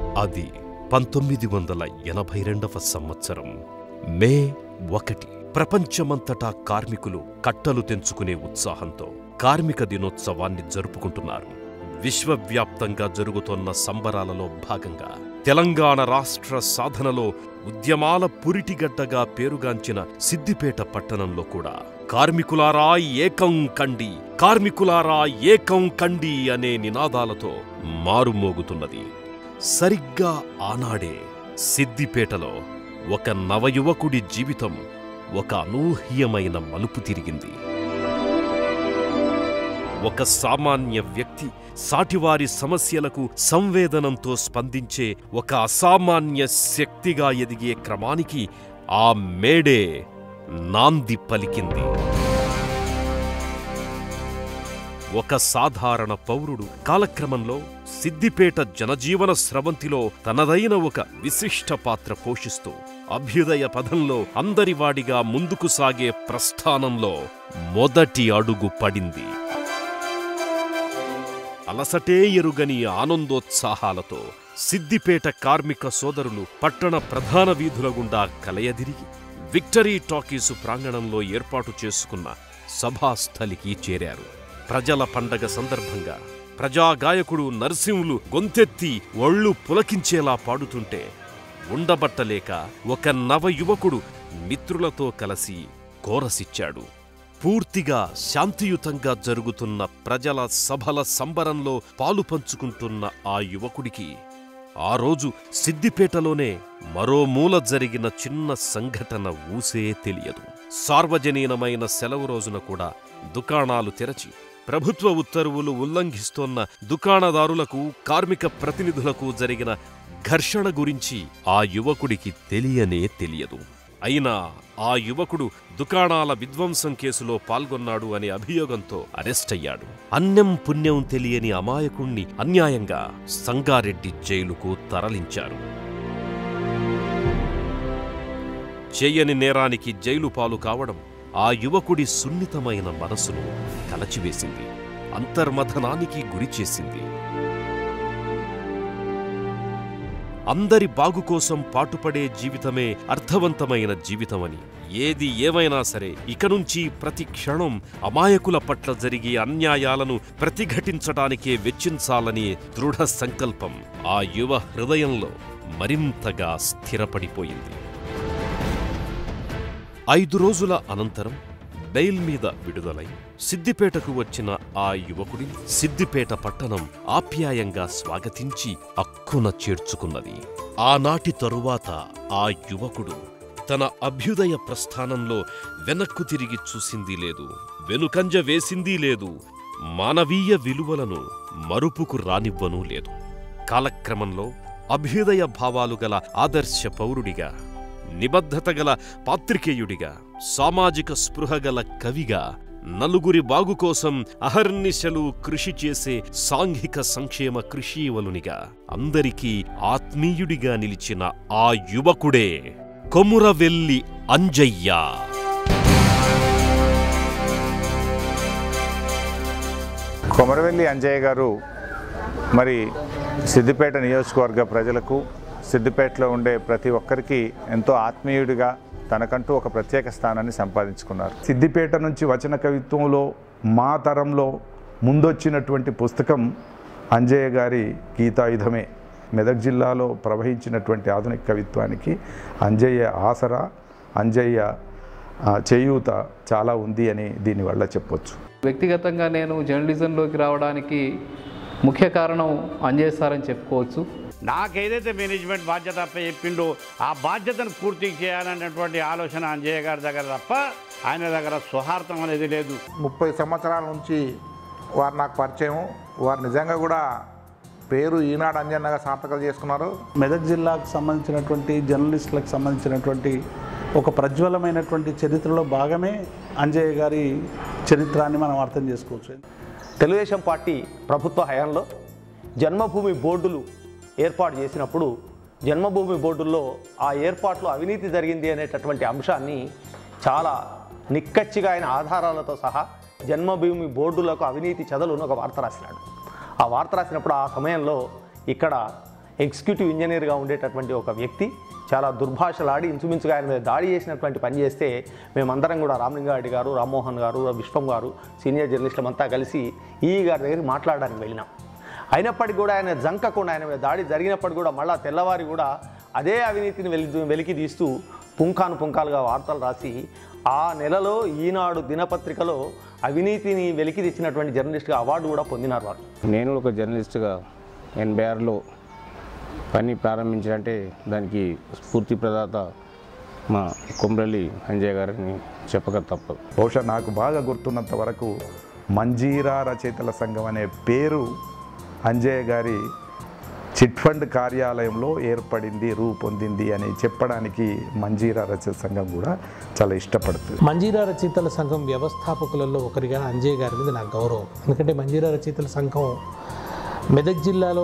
అది పంతొమ్మిది వందల ఎనభై రెండవ సంవత్సరం మే ఒకటి ప్రపంచమంతటా కార్మికులు కట్టలు తెంచుకునే ఉత్సాహంతో కార్మిక దినోత్సవాన్ని జరుపుకుంటున్నారు విశ్వవ్యాప్తంగా జరుగుతోన్న సంబరాలలో భాగంగా తెలంగాణ రాష్ట్ర సాధనలో ఉద్యమాల పురిటిగడ్డగా పేరుగాంచిన సిద్దిపేట పట్టణంలో కూడా కార్మికులారా ఏకం కండి కార్మికులారా ఏకం కండి అనే నినాదాలతో మారుమోగుతున్నది సరిగ్గా ఆనాడే సిద్దిపేటలో ఒక నవయువకుడి జీవితం ఒక అనూహ్యమైన మలుపు తిరిగింది ఒక సామాన్య వ్యక్తి సాటివారి సమస్యలకు సంవేదనంతో స్పందించే ఒక అసామాన్య శక్తిగా ఎదిగే క్రమానికి ఆ మేడే నాంది పలికింది ఒక సాధారణ పౌరుడు కాలక్రమంలో సిద్దిపేట జనజీవన స్రవంతిలో తనదైన ఒక విశిష్ట పాత్ర పోషిస్తూ అభ్యుదయ పదంలో అందరివాడిగా ముందుకు సాగే ప్రస్థానంలో మొదటి అడుగు పడింది అలసటే ఎరుగని ఆనందోత్సాహాలతో సిద్దిపేట కార్మిక సోదరులు పట్టణ ప్రధాన వీధుల గుండా కలయదిరిగి విక్టరీ టాకీసు ప్రాంగణంలో ఏర్పాటు చేసుకున్న సభాస్థలికి చేరారు ప్రజల పండగ సందర్భంగా ప్రజాగాయకుడు నరసింహులు గొంతెత్తి ఒళ్ళు పులకించేలా పాడుతుంటే ఉండబట్టలేక ఒక నవయువకుడు మిత్రులతో కలిసి కోరసిచ్చాడు పూర్తిగా శాంతియుతంగా జరుగుతున్న ప్రజల సభల సంబరంలో పాలు పంచుకుంటున్న ఆ యువకుడికి ఆ రోజు సిద్దిపేటలోనే మరో మూల జరిగిన చిన్న సంఘటన ఊసే తెలియదు సార్వజనీనమైన సెలవు రోజున కూడా దుకాణాలు తెరచి ప్రభుత్వ ఉత్తర్వులు ఉల్లంఘిస్తోన్న దుకాణదారులకు కార్మిక ప్రతినిధులకు జరిగిన ఘర్షణ గురించి ఆ యువకుడికి తెలియనే తెలియదు అయినా ఆ యువకుడు దుకాణాల విధ్వంసం కేసులో పాల్గొన్నాడు అనే అభియోగంతో అరెస్టయ్యాడు అన్యం పుణ్యం తెలియని అమాయకుణ్ణి అన్యాయంగా సంగారెడ్డి జైలుకు తరలించారు చేయని నేరానికి జైలు పాలు కావడం ఆ యువకుడి సున్నితమైన మనసును కలచివేసింది అంతర్మథనానికి గురిచేసింది అందరి బాగు కోసం పాటుపడే జీవితమే అర్థవంతమైన జీవితమని ఏది ఏమైనా సరే ఇక నుంచి ప్రతి క్షణం అమాయకుల పట్ల జరిగే అన్యాయాలను ప్రతిఘటించడానికే వెచ్చించాలని దృఢ సంకల్పం ఆ యువ హృదయంలో మరింతగా స్థిరపడిపోయింది ఐదు రోజుల అనంతరం బెయిల్ మీద విడుదలై సిద్దిపేటకు వచ్చిన ఆ యువకుడిని సిద్దిపేట పట్టణం ఆప్యాయంగా స్వాగతించి అక్కున చేర్చుకున్నది ఆనాటి తరువాత ఆ యువకుడు తన అభ్యుదయ ప్రస్థానంలో వెనక్కు తిరిగి చూసింది లేదు వెనుకంజ వేసింది లేదు మానవీయ విలువలను మరుపుకు రానివ్వనూ లేదు కాలక్రమంలో అభ్యుదయ భావాలు గల ఆదర్శ పౌరుడిగా నిబద్ధత గల పాత్రికేయుడిగా సామాజిక స్పృహ గల కవిగా నలుగురి బాగు కోసం అహర్నిశలు కృషి చేసే సాంఘిక సంక్షేమ కృషీవలునిగా అందరికీ ఆత్మీయుడిగా నిలిచిన ఆ యువకుడే కొమురవెల్లి అంజయ్య కొమరవెల్లి అంజయ్య గారు మరి సిద్దిపేట నియోజకవర్గ ప్రజలకు సిద్దిపేటలో ఉండే ప్రతి ఒక్కరికి ఎంతో ఆత్మీయుడిగా తనకంటూ ఒక ప్రత్యేక స్థానాన్ని సంపాదించుకున్నారు సిద్దిపేట నుంచి వచన కవిత్వంలో మా తరంలో ముందొచ్చినటువంటి పుస్తకం అంజయ్య గారి గీతాయుధమే మెదక్ జిల్లాలో ప్రవహించినటువంటి ఆధునిక కవిత్వానికి అంజయ్య ఆసరా అంజయ్య ఆ, చేయూత చాలా ఉంది అని దీనివల్ల చెప్పొచ్చు వ్యక్తిగతంగా నేను జర్నలిజంలోకి రావడానికి ముఖ్య కారణం అంజయ్ సార్ అని చెప్పుకోవచ్చు నాకేదైతే మేనేజ్మెంట్ బాధ్యత అప్ప చెప్పిండో ఆ బాధ్యతను పూర్తి చేయాలనేటువంటి ఆలోచన అంజయ్య గారి దగ్గర తప్ప ఆయన దగ్గర స్వార్థం అనేది లేదు ముప్పై సంవత్సరాల నుంచి వారు నాకు పరిచయం వారు నిజంగా కూడా పేరు ఈనాడు అంజన్నగా సార్థకత చేసుకున్నారు మెదక్ జిల్లాకు సంబంధించినటువంటి జర్నలిస్టులకు సంబంధించినటువంటి ఒక ప్రజ్వలమైనటువంటి చరిత్రలో భాగమే అంజయ్య గారి చరిత్రాన్ని మనం అర్థం చేసుకోవచ్చు తెలుగుదేశం పార్టీ ప్రభుత్వ హయాంలో జన్మభూమి బోర్డులు ఏర్పాటు చేసినప్పుడు జన్మభూమి బోర్డుల్లో ఆ ఏర్పాట్లో అవినీతి జరిగింది అనేటటువంటి అంశాన్ని చాలా నిక్కచ్చిగా ఆయన ఆధారాలతో సహా జన్మభూమి బోర్డులకు అవినీతి చదలును ఒక వార్త రాసినాడు ఆ వార్త రాసినప్పుడు ఆ సమయంలో ఇక్కడ ఎగ్జిక్యూటివ్ ఇంజనీర్గా ఉండేటటువంటి ఒక వ్యక్తి చాలా దుర్భాషలాడి ఇంచుమించుగా ఆయన మీద దాడి చేసినటువంటి పని చేస్తే మేమందరం కూడా రామలింగారెడ్డి గారు రామ్మోహన్ గారు విశ్వం గారు సీనియర్ జర్నలిస్టులంతా కలిసి ఈ గారి దగ్గరికి మాట్లాడడానికి వెళ్ళినాం అయినప్పటికీ కూడా ఆయన జంకకుండా ఆయన మీద దాడి జరిగినప్పటికీ కూడా మళ్ళా తెల్లవారి కూడా అదే అవినీతిని వెలి వెలికి తీస్తూ పుంఖాను పుంఖాలుగా వార్తలు రాసి ఆ నెలలో ఈనాడు దినపత్రికలో అవినీతిని వెలికి తెచ్చినటువంటి జర్నలిస్ట్గా అవార్డు కూడా పొందినారు వారు నేను ఒక జర్నలిస్ట్గా ఎనభై ఆరులో పని ప్రారంభించాలంటే దానికి స్ఫూర్తి ప్రదాత మా కొమ్రల్లి అంజయ్ గారిని చెప్పక తప్పదు బహుశా నాకు బాగా గుర్తున్నంత వరకు మంజీరా రచయితల సంఘం అనే పేరు అంజయ్య గారి చిట్ ఫండ్ కార్యాలయంలో ఏర్పడింది రూపొందింది అని చెప్పడానికి మంజీరా రచయిత సంఘం కూడా చాలా ఇష్టపడుతుంది మంజీరా రచయితల సంఘం వ్యవస్థాపకులలో ఒకరిగా అంజయ్ గారి మీద నాకు గౌరవం ఎందుకంటే మంజీరా రచయితల సంఘం మెదక్ జిల్లాలో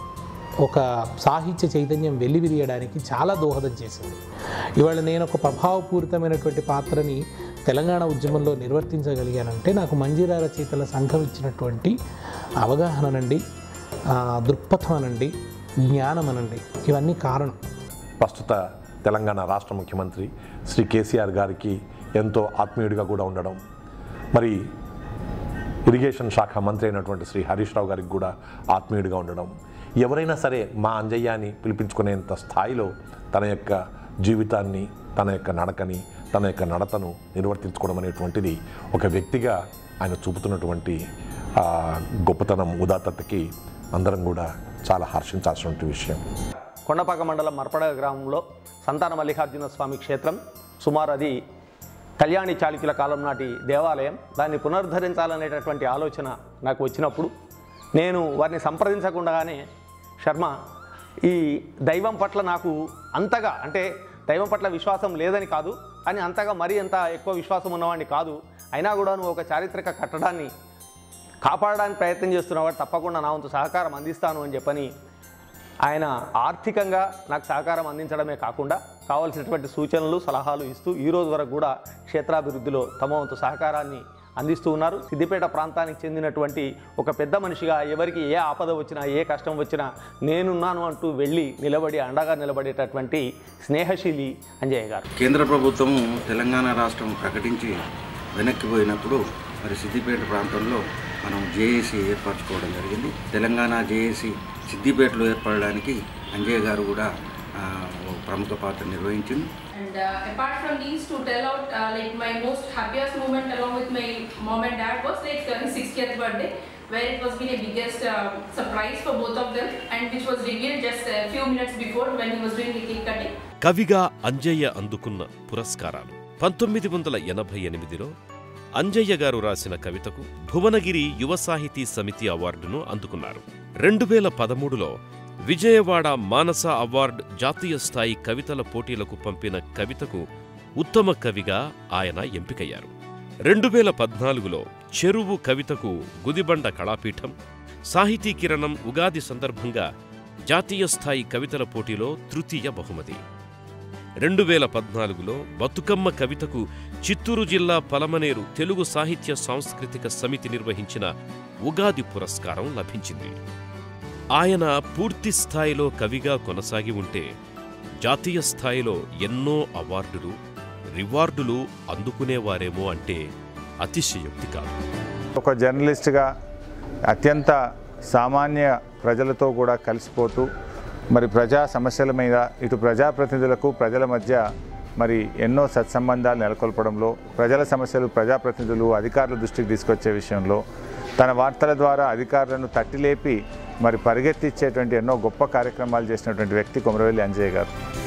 ఒక సాహిత్య చైతన్యం వెల్లివిరియడానికి చాలా దోహదం చేసింది ఇవాళ నేను ఒక ప్రభావపూరితమైనటువంటి పాత్రని తెలంగాణ ఉద్యమంలో నిర్వర్తించగలిగానంటే నాకు మంజీరా రచయితల సంఘం ఇచ్చినటువంటి అవగాహననండి ఆ, దృక్పథం అనండి జ్ఞానం అనండి ఇవన్నీ కారణం ప్రస్తుత తెలంగాణ రాష్ట్ర ముఖ్యమంత్రి శ్రీ కేసీఆర్ గారికి ఎంతో ఆత్మీయుడిగా కూడా ఉండడం మరి ఇరిగేషన్ శాఖ మంత్రి అయినటువంటి శ్రీ హరీష్ రావు గారికి కూడా ఆత్మీయుడిగా ఉండడం ఎవరైనా సరే మా అంజయ్య అని పిలిపించుకునేంత స్థాయిలో తన యొక్క జీవితాన్ని తన యొక్క నడకని తన యొక్క నడతను నిర్వర్తించుకోవడం అనేటువంటిది ఒక వ్యక్తిగా ఆయన చూపుతున్నటువంటి ఆ, గొప్పతనం ఉదాత్తతకి అందరం కూడా చాలా హర్షించాల్సినటువంటి విషయం కొండపాక మండలం మర్పడ గ్రామంలో సంతాన మల్లికార్జున స్వామి క్షేత్రం సుమారు అది కళ్యాణి చాళుక్యుల కాలం నాటి దేవాలయం దాన్ని పునరుద్ధరించాలనేటటువంటి ఆలోచన నాకు వచ్చినప్పుడు నేను వారిని సంప్రదించకుండానే శర్మ ఈ దైవం పట్ల నాకు అంతగా అంటే దైవం పట్ల విశ్వాసం లేదని కాదు కానీ అంతగా మరీ అంత ఎక్కువ విశ్వాసం ఉన్నవాడిని కాదు అయినా కూడా నువ్వు ఒక చారిత్రక కట్టడాన్ని కాపాడడానికి ప్రయత్నం చేస్తున్నవాడు తప్పకుండా నా వంతు సహకారం అందిస్తాను అని చెప్పని ఆయన ఆర్థికంగా నాకు సహకారం అందించడమే కాకుండా కావలసినటువంటి సూచనలు సలహాలు ఇస్తూ ఈ రోజు వరకు కూడా క్షేత్రాభివృద్ధిలో తమ వంతు సహకారాన్ని అందిస్తూ ఉన్నారు సిద్దిపేట ప్రాంతానికి చెందినటువంటి ఒక పెద్ద మనిషిగా ఎవరికి ఏ ఆపద వచ్చినా ఏ కష్టం వచ్చినా నేనున్నాను అంటూ వెళ్ళి నిలబడి అండగా నిలబడేటటువంటి స్నేహశీలి అంజయ్య గారు కేంద్ర ప్రభుత్వము తెలంగాణ రాష్ట్రం ప్రకటించి వెనక్కిపోయినప్పుడు మరి సిద్దిపేట ప్రాంతంలో మనం జేఏసీ ఏర్పరచుకోవడం జరిగింది తెలంగాణ జేఏసీ సిద్దిపేటలో ఏర్పడడానికి అంజయ్య గారు కూడా ఆ, ఓ ప్రముఖ పాత్ర నిర్వహించింది And uh, apart from these, to tell out uh, like my most happiest moment along with my mom and dad was like uh, his 60th birthday, where it was been a biggest uh, surprise for both of them, and which was revealed just a few minutes before when he was doing the cake cutting. కవిగా అంజయ్య అందుకున్న పురస్కారాలు పంతొమ్మిది వందల ఎనభై ఎనిమిదిలో అంజయ్య గారు రాసిన కవితకు భువనగిరి యువ సాహితీ సమితి అవార్డును అందుకున్నారు రెండు వేల పదమూడులో విజయవాడ మానస అవార్డ్ జాతీయ స్థాయి కవితల పోటీలకు పంపిన కవితకు ఉత్తమ కవిగా ఆయన ఎంపికయ్యారు రెండు వేల పద్నాలుగులో చెరువు కవితకు గుదిబండ కళాపీఠం సాహితీ కిరణం ఉగాది సందర్భంగా జాతీయ స్థాయి కవితల పోటీలో తృతీయ బహుమతి రెండు వేల పద్నాలుగులో బతుకమ్మ కవితకు చిత్తూరు జిల్లా పలమనేరు తెలుగు సాహిత్య సాంస్కృతిక సమితి నిర్వహించిన ఉగాది పురస్కారం లభించింది ఆయన పూర్తి స్థాయిలో కవిగా కొనసాగి ఉంటే జాతీయ స్థాయిలో ఎన్నో అవార్డులు రివార్డులు అందుకునేవారేమో అంటే అతిశయోక్తి కాదు ఒక జర్నలిస్ట్గా అత్యంత సామాన్య ప్రజలతో కూడా కలిసిపోతూ మరి ప్రజా సమస్యల మీద ఇటు ప్రజాప్రతినిధులకు ప్రజల మధ్య మరి ఎన్నో సత్సంబంధాలు నెలకొల్పడంలో ప్రజల సమస్యలు ప్రజాప్రతినిధులు అధికారుల దృష్టికి తీసుకొచ్చే విషయంలో తన వార్తల ద్వారా అధికారులను తట్టిలేపి మరి పరిగెత్తిచ్చేటువంటి ఎన్నో గొప్ప కార్యక్రమాలు చేసినటువంటి వ్యక్తి కొమరవెల్లి అంజయ్య గారు